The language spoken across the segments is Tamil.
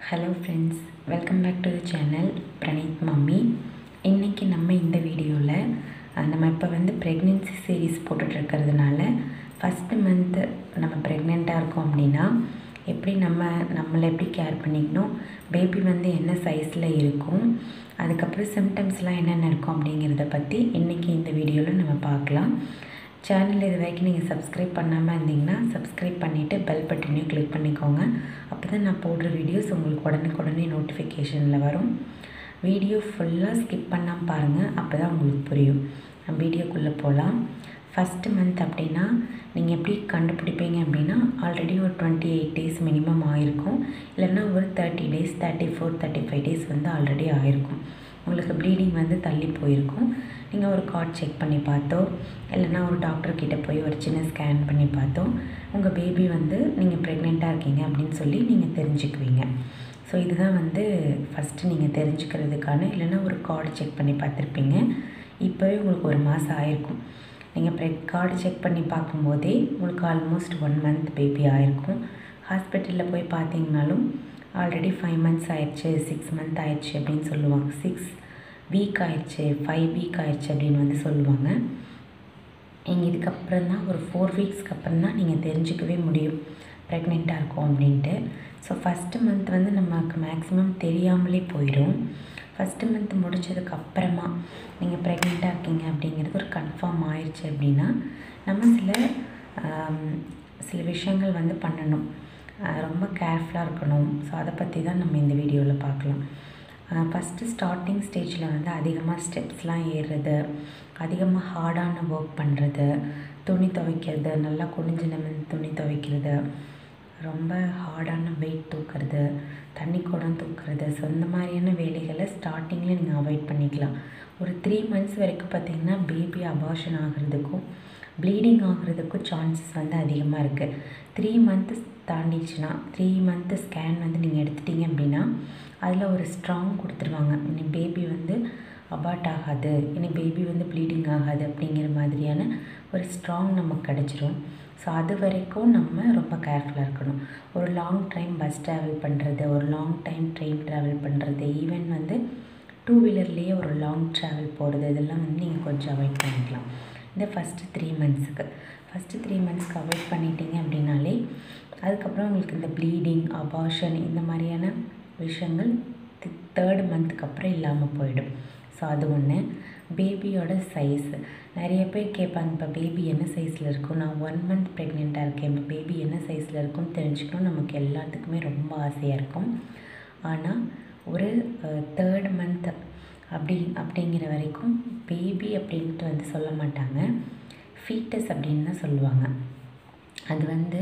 hello friends welcome back to the channel Praneeth mummy இன்றைக்கி நம்ம இந்த வீடியோவில் நம்ம இப்போ வந்து ப்ரெக்னென்சி சீரீஸ் போட்டுட்ருக்கிறதுனால ஃபஸ்ட்டு மந்த்து நம்ம ப்ரெக்னெண்ட்டாக இருக்கோம் அப்படின்னா எப்படி நம்ம நம்மளை எப்படி கேர் பண்ணிக்கணும் பேபி வந்து என்ன சைஸில் இருக்கும் அதுக்கப்புறம் சிம்டம்ஸ்லாம் என்னென்ன இருக்கும் அப்படிங்கிறத பற்றி இன்றைக்கி இந்த வீடியோவில் நம்ம பார்க்கலாம் சேனல் இது வரைக்கும் நீங்கள் சப்ஸ்கிரைப் பண்ணாமல் இருந்தீங்கன்னா சப்ஸ்கிரைப் பண்ணிவிட்டு பெல் பட்டனையும் கிளிக் பண்ணிக்கோங்க அப்போ தான் நான் போடுற வீடியோஸ் உங்களுக்கு உடனுக்குடனே நோட்டிஃபிகேஷனில் வரும் வீடியோ ஃபுல்லாக ஸ்கிப் பண்ணாமல் பாருங்கள் அப்போ தான் உங்களுக்கு புரியும் வீடியோக்குள்ளே போகலாம் ஃபஸ்ட்டு மந்த் அப்படின்னா நீங்கள் எப்படி கண்டுபிடிப்பீங்க அப்படின்னா ஆல்ரெடி ஒரு டுவெண்ட்டி எயிட் டேஸ் மினிமம் ஆயிருக்கும் இல்லைன்னா ஒரு thirty days thirty four thirty five days வந்து ஆல்ரெடி ஆயிருக்கும் உங்களுக்கு ப்ளீடிங் வந்து தள்ளி போயிருக்கும் நீங்கள் ஒரு கார்ட் செக் பண்ணி பார்த்தோ இல்லைன்னா ஒரு டாக்டர்கிட்ட போய் ஒரு சின்ன ஸ்கேன் பண்ணி பார்த்தோ உங்கள் பேபி வந்து நீங்கள் ப்ரெக்னெண்ட்டாக இருக்கீங்க அப்படின்னு சொல்லி நீங்கள் தெரிஞ்சுக்குவீங்க ஸோ இதுதான் வந்து ஃபஸ்ட்டு நீங்கள் தெரிஞ்சுக்கிறதுக்கான இல்லைன்னா ஒரு கார்டு செக் பண்ணி பார்த்துருப்பீங்க இப்போவே உங்களுக்கு ஒரு மாதம் ஆயிருக்கும் நீங்கள் ப்ரெக் கார்டு செக் பண்ணி பார்க்கும்போதே உங்களுக்கு ஆல்மோஸ்ட் ஒன் மந்த் பேபி ஆயிருக்கும் ஹாஸ்பிட்டலில் போய் பார்த்தீங்கனாலும் ஆல்ரெடி ஃபைவ் மந்த்ஸ் ஆயிடுச்சு சிக்ஸ் மந்த் ஆயிடுச்சு அப்படின்னு சொல்லுவாங்க சிக்ஸ் வீக் ஆயிடுச்சு ஃபைவ் வீக் ஆயிடுச்சு அப்படின்னு வந்து சொல்லுவாங்க நீங்கள் இதுக்கப்புறம் தான் ஒரு ஃபோர் வீக்ஸ்க்கு அப்புறம் தான் நீங்கள் தெரிஞ்சுக்கவே முடியும் ப்ரெக்னெண்ட்டாக இருக்கோம் அப்படின்ட்டு ஸோ ஃபஸ்ட்டு மந்த் வந்து நமக்கு மேக்ஸிமம் தெரியாமலே போயிடும் ஃபஸ்ட்டு மந்த் முடித்ததுக்கு அப்புறமா நீங்கள் ப்ரெக்னெண்ட்டாக இருக்கீங்க அப்படிங்கிறது ஒரு கன்ஃபார்ம் ஆயிடுச்சு அப்படின்னா நம்ம சில சில விஷயங்கள் வந்து பண்ணணும் ரொம்ப கேர்ஃபுல்லாக இருக்கணும் ஸோ அதை பற்றி தான் நம்ம இந்த வீடியோவில் பார்க்கலாம் ஃபஸ்ட்டு ஸ்டார்டிங் ஸ்டேஜில் வந்து அதிகமாக ஸ்டெப்ஸ்லாம் ஏறுறது அதிகமாக ஹார்டான ஒர்க் பண்ணுறது துணி துவைக்கிறது நல்லா குனிஞ்சு நிமிர்ந்து துணி துவைக்கிறது ரொம்ப ஹார்டான வெயிட் தூக்குறது தண்ணி குடம் தூக்குறது ஸோ இந்த மாதிரியான வேலைகளை ஸ்டார்டிங்கில் நீங்கள் அவாய்ட் பண்ணிக்கலாம் ஒரு த்ரீ மந்த்ஸ் வரைக்கும் பார்த்திங்கன்னா பேபி அபார்ஷன் ஆகிறதுக்கும் ப்ளீடிங் ஆகிறதுக்கும் சான்சஸ் வந்து அதிகமாக இருக்குது த்ரீ மந்த்து தாண்டிடுச்சுன்னா த்ரீ மந்த்து ஸ்கேன் வந்து நீங்கள் எடுத்துட்டீங்க அப்படின்னா அதில் ஒரு ஸ்ட்ராங் கொடுத்துருவாங்க இனி பேபி வந்து அபார்ட் ஆகாது இனி பேபி வந்து ப்ளீடிங் ஆகாது அப்படிங்கிற மாதிரியான ஒரு ஸ்ட்ராங் நமக்கு கிடச்சிரும் ஸோ அது வரைக்கும் நம்ம ரொம்ப கேர்ஃபுல்லாக இருக்கணும் ஒரு லாங் டைம் பஸ் ட்ராவல் பண்ணுறது ஒரு லாங் டைம் ட்ரெயின் ட்ராவல் பண்ணுறது ஈவன் வந்து டூ வீலர்லேயே ஒரு லாங் ட்ராவல் போகிறது இதெல்லாம் வந்து நீங்கள் கொஞ்சம் அவாய்ட் பண்ணிக்கலாம் இந்த ஃபஸ்ட்டு த்ரீ மந்த்ஸுக்கு ஃபஸ்ட்டு த்ரீ மந்த்ஸ்க்கு அவாய்ட் பண்ணிட்டீங்க அப்படின்னாலே அதுக்கப்புறம் உங்களுக்கு இந்த ப்ளீடிங் அபார்ஷன் இந்த மாதிரியான விஷயங்கள் தேர்ட் மந்த்துக்கு அப்புறம் இல்லாமல் போயிடும் ஸோ அது ஒன்று பேபியோட சைஸ் நிறைய பேர் கேட்பாங்க இப்போ பேபி என்ன சைஸில் இருக்கும் நான் ஒன் மந்த் ப்ரெக்னெண்ட்டாக இருக்கேன் இப்போ பேபி என்ன சைஸில் இருக்கும்னு தெரிஞ்சுக்கணும் நமக்கு எல்லாத்துக்குமே ரொம்ப ஆசையாக இருக்கும் ஆனால் ஒரு தேர்ட் மந்த் அப்படி அப்படிங்கிற வரைக்கும் பேபி அப்படின்ட்டு வந்து சொல்ல மாட்டாங்க ஃபீட்டஸ் அப்படின்னு தான் சொல்லுவாங்க அது வந்து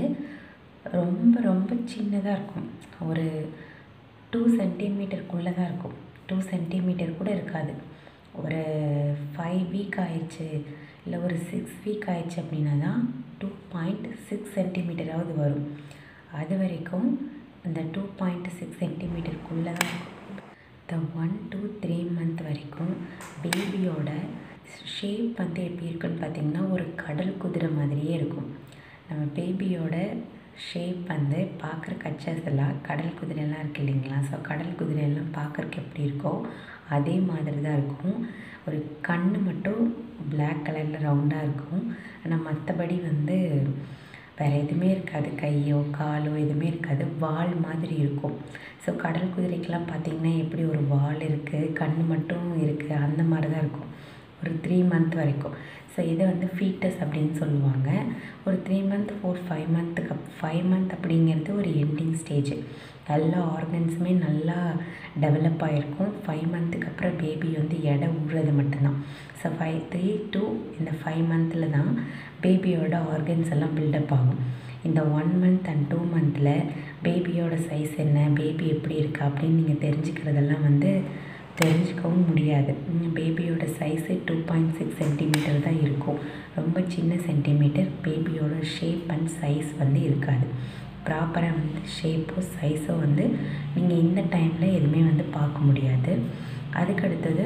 ரொம்ப ரொம்ப சின்னதாக இருக்கும் ஒரு டூ சென்டிமீட்டருக்குள்ளே தான் இருக்கும் டூ சென்டிமீட்டர் கூட இருக்காது ஒரு ஃபைவ் வீக் ஆயிடுச்சு இல்லை ஒரு சிக்ஸ் வீக் ஆயிடுச்சு அப்படின்னா தான் டூ பாயிண்ட் சிக்ஸ் சென்டிமீட்டராவது வரும் அது வரைக்கும் இந்த டூ பாயிண்ட் சிக்ஸ் சென்டிமீட்டருக்குள்ளே தான் இருக்கும் இந்த ஒன் டூ த்ரீ மந்த் வரைக்கும் பேபியோட ஷேப் வந்து எப்படி இருக்குன்னு பார்த்திங்கன்னா ஒரு கடல் குதிரை மாதிரியே இருக்கும் நம்ம பேபியோட ஷேப் வந்து பார்க்குற கச்சஸெல்லாம் கடல் குதிரையெல்லாம் இருக்குது இல்லைங்களா ஸோ கடல் குதிரையெல்லாம் பார்க்குறக்கு எப்படி இருக்கோ அதே மாதிரி தான் இருக்கும் ஒரு கண் மட்டும் பிளாக் கலரில் ரவுண்டாக இருக்கும் ஆனால் மற்றபடி வந்து வேறு எதுவுமே இருக்காது கையோ காலோ எதுவுமே இருக்காது வால் மாதிரி இருக்கும் ஸோ கடல் குதிரைக்கெலாம் பார்த்திங்கன்னா எப்படி ஒரு வால் இருக்குது கண் மட்டும் இருக்குது அந்த மாதிரி தான் இருக்கும் ஒரு த்ரீ மந்த் வரைக்கும் ஸோ இதை வந்து ஃபீட்டஸ் அப்படின்னு சொல்லுவாங்க ஒரு த்ரீ மந்த் ஃபோர் ஃபைவ் மந்த்துக்கு ஃபைவ் மந்த் அப்படிங்கிறது ஒரு எண்டிங் ஸ்டேஜ் எல்லா ஆர்கன்ஸுமே நல்லா டெவலப் ஆகிருக்கும் ஃபைவ் மந்த்துக்கு அப்புறம் பேபி வந்து எடை விடுறது மட்டும்தான் ஸோ ஃபைவ் த்ரீ டூ இந்த ஃபைவ் மந்தில் தான் பேபியோட ஆர்கன்ஸ் எல்லாம் பில்டப் ஆகும் இந்த ஒன் மந்த் அண்ட் டூ மந்தில் பேபியோட சைஸ் என்ன பேபி எப்படி இருக்கா அப்படின்னு நீங்கள் தெரிஞ்சுக்கிறதெல்லாம் வந்து தெரிஞ்சுக்கவும் முடியாது பேபியோட size two point six centimetre தான் இருக்கும் ரொம்ப சின்ன சென்டிமீட்டர் பேபியோட ஷேப் அண்ட் சைஸ் வந்து இருக்காது ப்ராப்பராக வந்து ஷேப்போ சைஸோ வந்து நீங்கள் இந்த டைமில் எதுவுமே வந்து பார்க்க முடியாது அதுக்கடுத்தது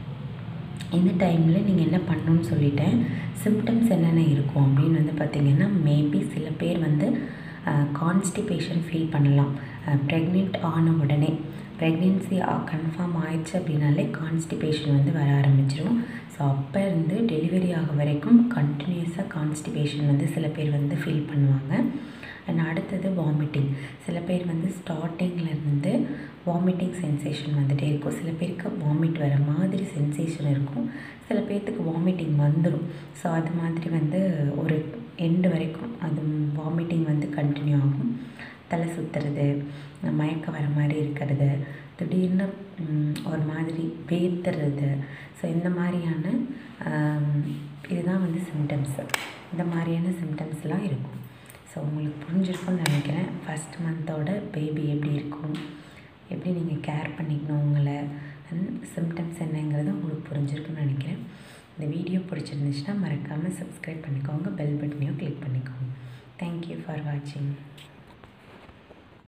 இந்த டைமில் நீங்கள் என்ன பண்ணணும்னு சொல்லிட்டேன் சிம்டம்ஸ் என்னென்ன இருக்கும் அப்படின்னு வந்து பார்த்திங்கன்னா மேபி சில பேர் வந்து கான்ஸ்டிபேஷன் ஃபீல் பண்ணலாம் ப்ரெக்னென்ட் ஆன உடனே ப்ரெக்னென்சி கன்ஃபார்ம் ஆயிடுச்சு அப்படின்னாலே கான்ஸ்டிபேஷன் வந்து வர ஆரம்பிச்சிடும் ஸோ அப்போ இருந்து டெலிவரி ஆக வரைக்கும் கண்டினியூஸாக கான்ஸ்டிபேஷன் வந்து சில பேர் வந்து ஃபீல் பண்ணுவாங்க அண்ட் அடுத்தது வாமிட்டிங் சில பேர் வந்து ஸ்டார்டிங்லேருந்து வாமிட்டிங் சென்சேஷன் வந்துகிட்டே இருக்கும் சில பேருக்கு வாமிட் வர மாதிரி சென்சேஷன் இருக்கும் சில பேர்த்துக்கு வாமிட்டிங் வந்துடும் ஸோ அது மாதிரி வந்து ஒரு எண்டு வரைக்கும் அது வாமிட்டிங் வந்து கண்டினியூ ஆகும் தலை சுற்றுறது மயக்கம் வர மாதிரி இருக்கிறது திடீர்னு ஒரு மாதிரி வேர்த்துறது ஸோ இந்த மாதிரியான இதுதான் வந்து சிம்டம்ஸு இந்த மாதிரியான சிம்டம்ஸ்லாம் இருக்கும் ஸோ உங்களுக்கு புரிஞ்சிருக்கும்னு நினைக்கிறேன் ஃபஸ்ட் மந்தோட பேபி எப்படி இருக்கும் எப்படி நீங்கள் கேர் பண்ணிக்கணும் உங்களை அண்ட் சிம்டம்ஸ் என்னங்கிறது உங்களுக்கு புரிஞ்சிருக்குன்னு நினைக்கிறேன் இந்த வீடியோ பிடிச்சிருந்துச்சுன்னா மறக்காமல் சப்ஸ்கிரைப் பண்ணிக்கோங்க பெல் பட்டனையும் கிளிக் பண்ணிக்கோங்க தேங்க்யூ ஃபார் வாட்சிங்